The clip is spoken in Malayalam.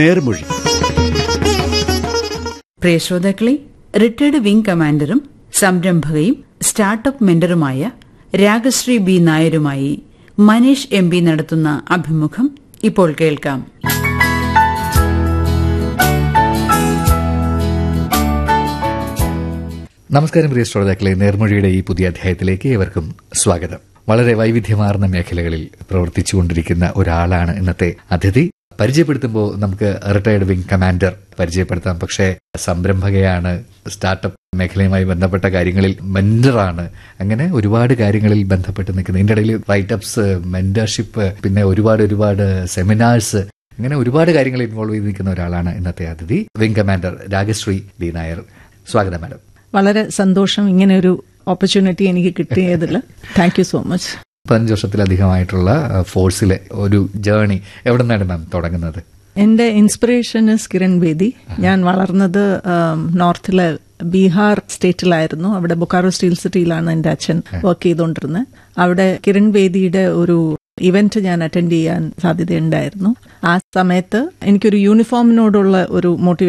നേർമൊഴി പ്രിയ ശ്രോതാക്കളെ റിട്ടയർഡ് വിംഗ് കമാൻഡറും സംരംഭകയും സ്റ്റാർട്ടപ്പ് മെന്ററുമായ രാഗശ്രീ ബി നായരുമായി മനീഷ് എം പി നടത്തുന്ന അഭിമുഖം ഇപ്പോൾ കേൾക്കാം നമസ്കാരം പ്രിയ ശ്രോതാക്കളെ നേർമൊഴിയുടെ ഈ പുതിയ അധ്യായത്തിലേക്ക് ഏവർക്കും സ്വാഗതം വളരെ വൈവിധ്യമാർന്ന മേഖലകളിൽ പ്രവർത്തിച്ചുകൊണ്ടിരിക്കുന്ന ഒരാളാണ് ഇന്നത്തെ അതിഥി പരിചയപ്പെടുത്തുമ്പോൾ നമുക്ക് റിട്ടയർഡ് വിംഗ് കമാൻഡർ പരിചയപ്പെടുത്താം പക്ഷേ സംരംഭകയാണ് സ്റ്റാർട്ടപ്പ് മേഖലയുമായി ബന്ധപ്പെട്ട കാര്യങ്ങളിൽ മെന്ററാണ് അങ്ങനെ ഒരുപാട് കാര്യങ്ങളിൽ ബന്ധപ്പെട്ട് നിൽക്കുന്നത് ഇതിന്റെ ഇടയിൽ റൈറ്റപ്സ് മെന്റർഷിപ്പ് പിന്നെ ഒരുപാട് ഒരുപാട് സെമിനാഴ്സ് അങ്ങനെ ഒരുപാട് കാര്യങ്ങൾ ഇൻവോൾവ് ചെയ്ത് നിൽക്കുന്ന ഒരാളാണ് ഇന്നത്തെ അതിഥി wing commander Ragashree D Nair സ്വാഗതം മാഡം വളരെ സന്തോഷം ഇങ്ങനെ ഒരു ഓപ്പർച്യൂണിറ്റി എനിക്ക് കിട്ടിയതിൽ താങ്ക് യു സോ മച്ച് പതിനഞ്ച് വർഷത്തിലധികമായിട്ടുള്ള അഹ്, ഫോഴ്സിലെ ഒരു ജേണി എവിടെ നിന്നാണ് മാം തുടങ്ങുന്നത് എന്റെ ഇൻസ്പിറേഷൻ ഇസ് കിരൺ ബേദി ഞാൻ വളർന്നത് ആം, നോർത്തിലെ ബീഹാർ സ്റ്റേറ്റിലായിരുന്നു അവിടെ ബൊക്കാറോ സ്റ്റീൽ സിറ്റിയിലാണ് എന്റെ അച്ഛൻ വർക്ക് ചെയ്തുകൊണ്ടിരുന്നത് അവിടെ കിരൺ ബേദിയുടെ ഒരു ഇവന്റ് ഞാൻ അറ്റൻഡ് ചെയ്യാൻ സാധ്യതയുണ്ടായിരുന്നു ആ സമയത്ത് എനിക്കൊരു യൂണിഫോമിനോടുള്ള ഒരു മോട്ടിവേഷൻ